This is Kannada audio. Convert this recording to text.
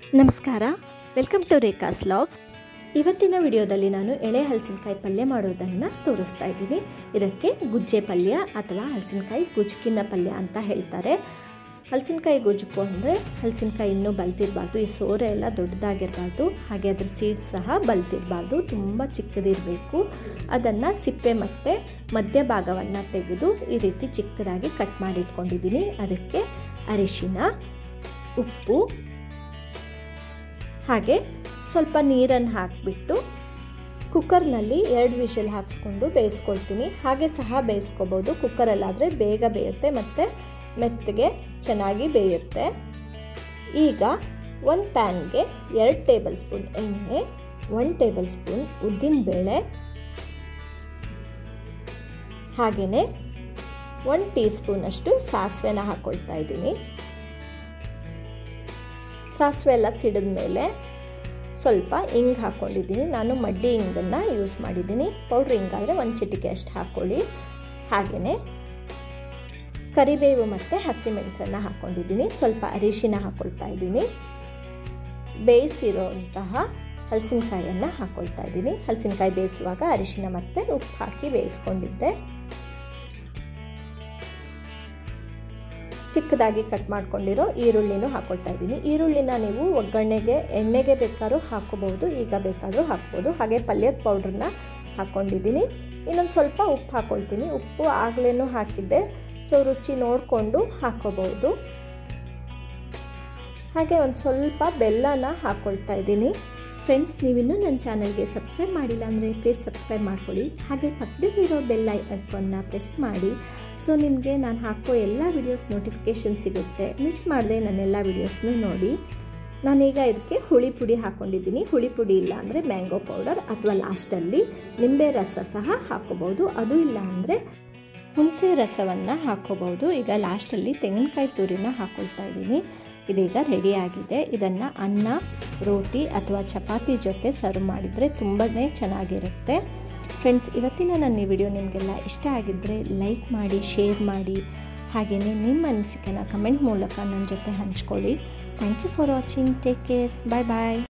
ನಮಸ್ಕಾರ ವೆಲ್ಕಮ್ ಟು ರೇಖಾಸ್ ಲಾಗ್ಸ್ ಇವತ್ತಿನ ವಿಡಿಯೋದಲ್ಲಿ ನಾನು ಎಳೆ ಹಲಸಿನಕಾಯಿ ಪಲ್ಯ ಮಾಡೋದನ್ನು ತೋರಿಸ್ತಾ ಇದ್ದೀನಿ ಇದಕ್ಕೆ ಗುಜ್ಜೆ ಪಲ್ಯ ಅಥವಾ ಹಲಸಿನಕಾಯಿ ಗುಜ್ಕಿನ ಪಲ್ಯ ಅಂತ ಹೇಳ್ತಾರೆ ಹಲಸಿನಕಾಯಿ ಗುಜ್ಜುಕು ಅಂದರೆ ಹಲಸಿನಕಾಯಿ ಇನ್ನೂ ಬಲ್ತಿರಬಾರ್ದು ಈ ಸೋರೆ ಎಲ್ಲ ದೊಡ್ಡದಾಗಿರಬಾರ್ದು ಹಾಗೆ ಅದ್ರ ಸೀಡ್ಸ್ ಸಹ ಬಲ್ತಿರಬಾರ್ದು ತುಂಬ ಚಿಕ್ಕದಿರಬೇಕು ಅದನ್ನು ಸಿಪ್ಪೆ ಮತ್ತು ಮಧ್ಯಭಾಗವನ್ನು ತೆಗೆದು ಈ ರೀತಿ ಚಿಕ್ಕದಾಗಿ ಕಟ್ ಮಾಡಿ ಇಟ್ಕೊಂಡಿದ್ದೀನಿ ಅದಕ್ಕೆ ಅರಿಶಿನ ಉಪ್ಪು ಹಾಗೆ ಸ್ವಲ್ಪ ನೀರನ್ನು ಹಾಕಿಬಿಟ್ಟು ಕುಕ್ಕರ್ನಲ್ಲಿ ಎರಡು ವಿಷಲ್ ಹಾಕ್ಸ್ಕೊಂಡು ಬೇಯಿಸ್ಕೊಳ್ತೀನಿ ಹಾಗೆ ಸಹ ಬೇಯಿಸ್ಕೋಬೋದು ಕುಕ್ಕರಲ್ಲಾದರೆ ಬೇಗ ಬೇಯುತ್ತೆ ಮತ್ತು ಮೆತ್ತಗೆ ಚೆನ್ನಾಗಿ ಬೇಯುತ್ತೆ ಈಗ ಒಂದು ಪ್ಯಾನ್ಗೆ ಎರಡು ಟೇಬಲ್ ಸ್ಪೂನ್ ಎಣ್ಣೆ ಒನ್ ಟೇಬಲ್ ಸ್ಪೂನ್ ಉದ್ದಿನಬೇಳೆ ಹಾಗೆಯೇ ಒನ್ ಟೀ ಸ್ಪೂನಷ್ಟು ಸಾಸಿವೆನ ಹಾಕ್ಕೊಳ್ತಾ ಇದ್ದೀನಿ ಸಾಸಿವೆ ಎಲ್ಲ ಸಿಡಿದ ಮೇಲೆ ಸ್ವಲ್ಪ ಇಂಗ್ ಹಾಕ್ಕೊಂಡಿದ್ದೀನಿ ನಾನು ಮಡ್ಡಿ ಇಂಗನ್ನು ಯೂಸ್ ಮಾಡಿದ್ದೀನಿ ಪೌಡ್ರ್ ಇಂಗಾದರೆ ಒಂದು ಚಿಟಿಕೆ ಅಷ್ಟು ಹಾಕ್ಕೊಳ್ಳಿ ಹಾಗೆಯೇ ಕರಿಬೇವು ಮತ್ತು ಹಸಿಮೆಣಸನ್ನು ಹಾಕ್ಕೊಂಡಿದ್ದೀನಿ ಸ್ವಲ್ಪ ಅರಿಶಿನ ಹಾಕ್ಕೊಳ್ತಾ ಇದ್ದೀನಿ ಬೇಯಿಸಿರೋಂತಹ ಹಲಸಿನಕಾಯಿಯನ್ನು ಹಾಕ್ಕೊಳ್ತಾ ಇದ್ದೀನಿ ಹಲಸಿನಕಾಯಿ ಬೇಯಿಸುವಾಗ ಅರಿಶಿನ ಮತ್ತು ಉಪ್ಪು ಹಾಕಿ ಬೇಯಿಸ್ಕೊಂಡಿದ್ದೆ ಚಿಕ್ಕದಾಗಿ ಕಟ್ ಮಾಡ್ಕೊಂಡಿರೋ ಈರುಳ್ಳಿನೂ ಹಾಕ್ಕೊಳ್ತಾ ಇದ್ದೀನಿ ಈರುಳ್ಳಿನ ನೀವು ಒಗ್ಗರಣೆಗೆ ಎಣ್ಣೆಗೆ ಬೇಕಾದ್ರೂ ಹಾಕೋಬಹುದು ಈಗ ಬೇಕಾದರೂ ಹಾಕ್ಬೋದು ಹಾಗೆ ಪಲ್ಯದ ಪೌಡ್ರನ್ನ ಹಾಕ್ಕೊಂಡಿದ್ದೀನಿ ಇನ್ನೊಂದು ಸ್ವಲ್ಪ ಉಪ್ಪು ಹಾಕ್ಕೊಳ್ತೀನಿ ಉಪ್ಪು ಆಗಲೇ ಹಾಕಿದ್ದೆ ಸೊ ರುಚಿ ನೋಡಿಕೊಂಡು ಹಾಕೋಬಹುದು ಹಾಗೆ ಒಂದು ಸ್ವಲ್ಪ ಬೆಲ್ಲನ ಹಾಕ್ಕೊಳ್ತಾ ಇದ್ದೀನಿ ಫ್ರೆಂಡ್ಸ್ ನೀವಿನ್ನೂ ನನ್ನ ಚಾನಲ್ಗೆ ಸಬ್ಸ್ಕ್ರೈಬ್ ಮಾಡಿಲ್ಲ ಅಂದರೆ ಪ್ಲೀಸ್ ಸಬ್ಸ್ಕ್ರೈಬ್ ಮಾಡ್ಕೊಳ್ಳಿ ಹಾಗೆ ಪಕ್ಕದಲ್ಲಿರೋ ಬೆಲ್ ಐಕನ್ನ ಪ್ರೆಸ್ ಮಾಡಿ ಸೊ ನಿಮಗೆ ನಾನು ಹಾಕೋ ಎಲ್ಲ ವಿಡಿಯೋಸ್ ನೋಟಿಫಿಕೇಷನ್ ಸಿಗುತ್ತೆ ಮಿಸ್ ಮಾಡದೆ ನನ್ನೆಲ್ಲ ವಿಡಿಯೋಸ್ನೂ ನೋಡಿ ನಾನೀಗ ಇದಕ್ಕೆ ಹುಳಿ ಪುಡಿ ಹಾಕ್ಕೊಂಡಿದ್ದೀನಿ ಹುಳಿ ಪುಡಿ ಇಲ್ಲ ಅಂದರೆ ಮ್ಯಾಂಗೋ ಪೌಡರ್ ಅಥವಾ ಲಾಸ್ಟಲ್ಲಿ ನಿಂಬೆ ರಸ ಸಹ ಹಾಕೋಬಹುದು ಅದು ಇಲ್ಲ ಅಂದರೆ ಹುಣಸೆ ರಸವನ್ನು ಹಾಕೋಬಹುದು ಈಗ ಲಾಸ್ಟಲ್ಲಿ ತೆಂಗಿನಕಾಯಿ ತುರಿನ ಹಾಕ್ಕೊಳ್ತಾ ಇದ್ದೀನಿ ಇದೀಗ ರೆಡಿಯಾಗಿದೆ ಇದನ್ನು ಅನ್ನ ರೋಟಿ ಅಥವಾ ಚಪಾತಿ ಜೊತೆ ಸರ್ವ್ ಮಾಡಿದರೆ ತುಂಬಾ ಚೆನ್ನಾಗಿರುತ್ತೆ ಫ್ರೆಂಡ್ಸ್ ಇವತ್ತಿನ ನನ್ನ ಈ ವಿಡಿಯೋ ನಿಮಗೆಲ್ಲ ಇಷ್ಟ ಆಗಿದ್ದರೆ ಲೈಕ್ ಮಾಡಿ ಶೇರ್ ಮಾಡಿ ಹಾಗೆಯೇ ನಿಮ್ಮ ಅನಿಸಿಕೆನ ಕಮೆಂಟ್ ಮೂಲಕ ನನ್ನ ಜೊತೆ ಹಂಚ್ಕೊಳ್ಳಿ thank you for watching take care bye bye